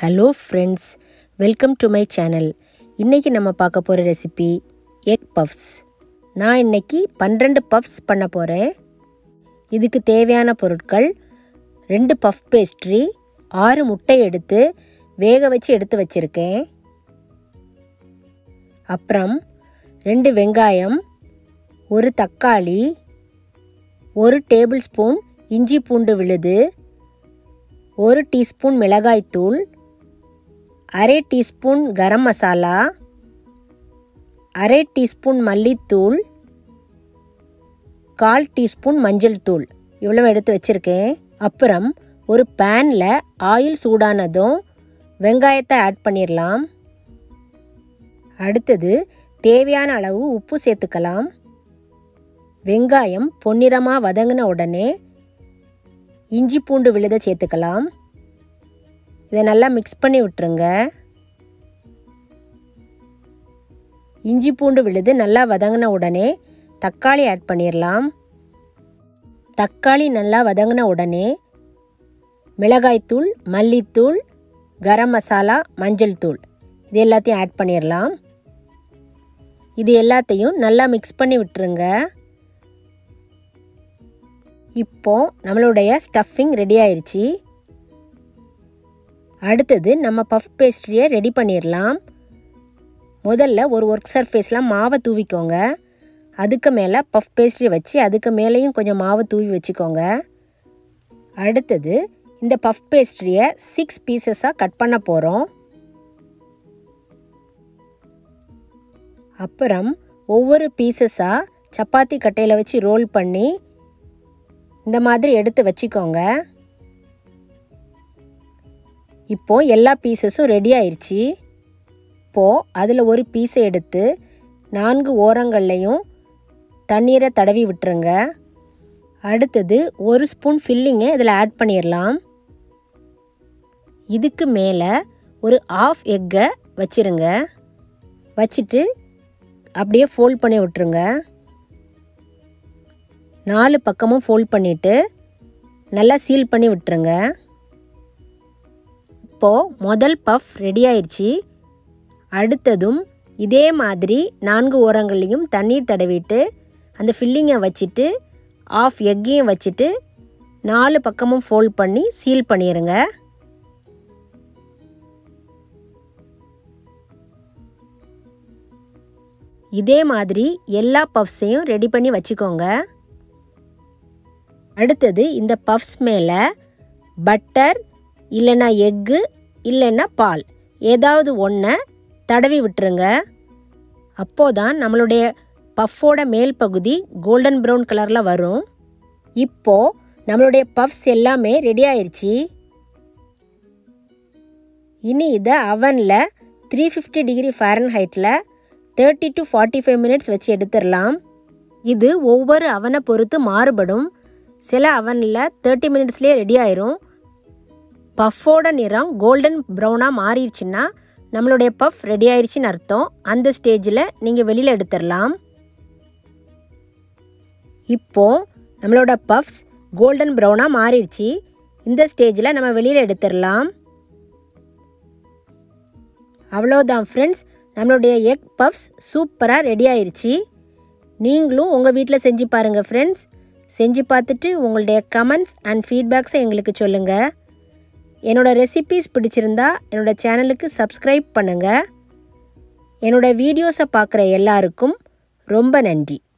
hello friends welcome to my channel இன்றைக்கி நம்ம பார்க்க போகிற ரெசிபி எக் பஃப்ஸ் நான் இன்னைக்கு பன்னிரெண்டு பஃப்ஸ் பண்ண போகிறேன் இதுக்கு தேவையான பொருட்கள் ரெண்டு பஃப் பேஸ்ட்ரி ஆறு முட்டை எடுத்து வேக வச்சு எடுத்து வச்சுருக்கேன் அப்புறம் ரெண்டு வெங்காயம் ஒரு தக்காளி ஒரு டேபிள் ஸ்பூன் இஞ்சி பூண்டு விழுது ஒரு டீஸ்பூன் மிளகாய்த்தூள் அரை டீஸ்பூன் கரம் மசாலா அரை டீஸ்பூன் மல்லித்தூள் கால் டீஸ்பூன் மஞ்சள் தூள் இவ்வளோ எடுத்து வச்சுருக்கேன் அப்புறம் ஒரு பேனில் ஆயில் சூடானதும் வெங்காயத்தை ஆட் பண்ணிடலாம் அடுத்தது தேவையான அளவு உப்பு சேர்த்துக்கலாம் வெங்காயம் பொன்னிறமாக வதங்கின உடனே இஞ்சி பூண்டு விழுத சேர்த்துக்கலாம் இதை நல்லா மிக்ஸ் பண்ணி விட்டுருங்க இஞ்சி பூண்டு விழுது நல்லா வதங்கின உடனே தக்காளி ஆட் பண்ணிடலாம் தக்காளி நல்லா வதங்கின உடனே மிளகாய்த்தூள் மல்லித்தூள் கரம் மசாலா மஞ்சள் தூள் இது எல்லாத்தையும் ஆட் பண்ணிடலாம் இது எல்லாத்தையும் நல்லா மிக்ஸ் பண்ணி விட்டுருங்க இப்போ நம்மளுடைய ஸ்டஃபிங் ரெடி ஆயிடுச்சு அடுத்தது நம்ம பஃப் பேஸ்ட்ரியை ரெடி பண்ணிடலாம் முதல்ல ஒரு ஒர்க் சர்ஃபேஸில் மாவை தூவிக்கோங்க அதுக்கு மேலே பஃப் பேஸ்ட்ரி வச்சு அதுக்கு மேலேயும் கொஞ்சம் மாவை தூவி வச்சுக்கோங்க அடுத்தது இந்த பஃப் பேஸ்ட்ரியை சிக்ஸ் பீசஸாக கட் பண்ண போகிறோம் அப்புறம் ஒவ்வொரு பீசஸாக சப்பாத்தி கட்டையில் வச்சு ரோல் பண்ணி இந்த மாதிரி எடுத்து வச்சுக்கோங்க இப்போ எல்லா பீசஸும் ரெடி ஆயிடுச்சு இப்போது அதில் ஒரு பீஸை எடுத்து நான்கு ஓரங்கள்லையும் தண்ணீரை தடவி விட்டுருங்க அடுத்தது ஒரு ஸ்பூன் ஃபில்லிங்கை இதில் ஆட் பண்ணிடலாம் இதுக்கு மேலே ஒரு ஆஃப் எக்கை வச்சிருங்க வச்சுட்டு அப்படியே ஃபோல்ட் பண்ணி விட்டுருங்க நாலு பக்கமும் ஃபோல்ட் பண்ணிவிட்டு நல்லா சீல் பண்ணி விட்டுருங்க இப்போது முதல் பஃப் ரெடி ஆயிடுச்சு அடுத்ததும் இதே மாதிரி நான்கு ஓரங்கள்லையும் தண்ணீர் தடவிட்டு அந்த ஃபில்லிங்கை வச்சுட்டு ஆஃப் எக்கையும் வச்சுட்டு நாலு பக்கமும் ஃபோல்ட் பண்ணி சீல் பண்ணிடுங்க இதே மாதிரி எல்லா பஃப்ஸையும் ரெடி பண்ணி வச்சுக்கோங்க அடுத்தது இந்த பஃப்ஸ் மேலே பட்டர் இல்லைன்னா எக்கு இல்லைன்னா பால் ஏதாவது ஒன்றை தடவி விட்டுருங்க அப்போதான் நம்மளுடைய பஃப்போட மேல் பகுதி கோல்டன் ப்ரௌன் கலரில் வரும் இப்போது நம்மளுடைய பஃப்ஸ் எல்லாமே ரெடி ஆயிடுச்சு இனி இதை அவனில் த்ரீ ஃபிஃப்டி டிகிரி ஃபேரன் ஹைட்டில் thirty to forty five minutes வச்சு எடுத்துடலாம் இது ஒவ்வொரு அவனை பொறுத்து மாறுபடும் சில அவனில் தேர்ட்டி மினிட்ஸ்லேயே ரெடி ஆயிரும் பஃப்போட நிறம் கோல்டன் ப்ரௌனாக மாறிடுச்சுன்னா நம்மளுடைய பஃப் ரெடி ஆயிடுச்சின்னு அர்த்தம் அந்த ஸ்டேஜில் நீங்கள் வெளியில் எடுத்துடலாம் இப்போது நம்மளோட பஃப்ஸ் கோல்டன் ப்ரௌனாக மாறிடுச்சு இந்த ஸ்டேஜில் நம்ம வெளியில் எடுத்துடலாம் அவ்வளோதான் ஃப்ரெண்ட்ஸ் நம்மளுடைய எக் பஃப்ஸ் சூப்பராக ரெடி ஆயிடுச்சு நீங்களும் உங்கள் வீட்டில் செஞ்சு பாருங்கள் ஃப்ரெண்ட்ஸ் செஞ்சு பார்த்துட்டு உங்களுடைய கமெண்ட்ஸ் அண்ட் ஃபீட்பேக்ஸை எங்களுக்கு சொல்லுங்கள் என்னோடய ரெசிபீஸ் பிடிச்சிருந்தா என்னோடய சேனலுக்கு சப்ஸ்கிரைப் பண்ணுங்கள் என்னோடய வீடியோஸை பார்க்குற எல்லாருக்கும் ரொம்ப நன்றி